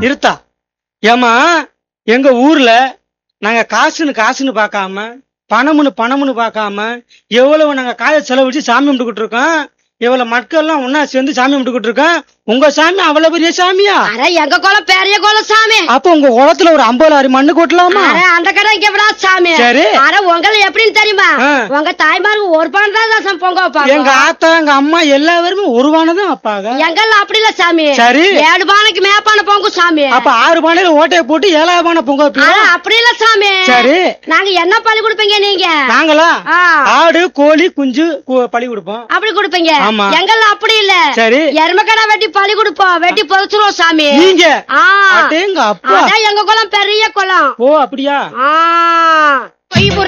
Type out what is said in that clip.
இருத்தா ஏமா எங்க ஊர்ல நாங்க காசுன்னு காசுன்னு பார்க்காம பணம்னு பணம்னு பார்க்காம எவ்வளவு நாங்க காய செலவழிச்சு சாமி கும்பிட்டுக்கிட்டு இருக்கோம் எவ்வளவு மக்கள் எல்லாம் ஒன்னா சேர்ந்து சாமி கும்பிட்டுக்கிட்டு இருக்கோம் உங்க சாமி அவ்வளவு பெரிய சாமியா அட எங்க குளம் பெரிய குளம் சாமி அப்ப உங்க குளத்துல ஒரு ஐம்பது ஆறு மண்ணு கொட்டலாமா அட அந்த கடை இங்க விடா சாமி சரி. அட உங்களை எப்படின்னு தெரியுமா ஆ. உங்க தாய்மாருக்கு ஒரு பணம் தான் தாசம் பொங்க எங்க வைப்பாங்க ஆத்தா எங்க அம்மா எல்லாருமே ஒருவானதான் அப்பாங்க எங்கெல்லாம் அப்படி இல்ல சாமி சரி. ஏழு பானைக்கு மேப்பான பொங்கும் சாமி அப்ப ஆறு பானையில ஓட்டையை போட்டு ஏழாவது பானை பொங்க அட வைப்பீங்க அப்படி இல்ல சாமி சரி நாங்க என்ன பழி கொடுப்பீங்க நீங்க நாங்களா ஆ. ஆடு கோழி குஞ்சு கு- பலி கொடுப்போம் அப்படி கொடுப்பீங்க ஆமா. எங்கெல்லாம் அப்படி இல்ல சரி. எருமக்கடை வெட்டி பழி கொடுப்போம் வெட்டி புதைச்சிருவோம் சாமி நீங்க ஆ அடேங்க அப்பா அதான் எங்க குளம் பெரிய குளம் ஓ அப்படியா ஆ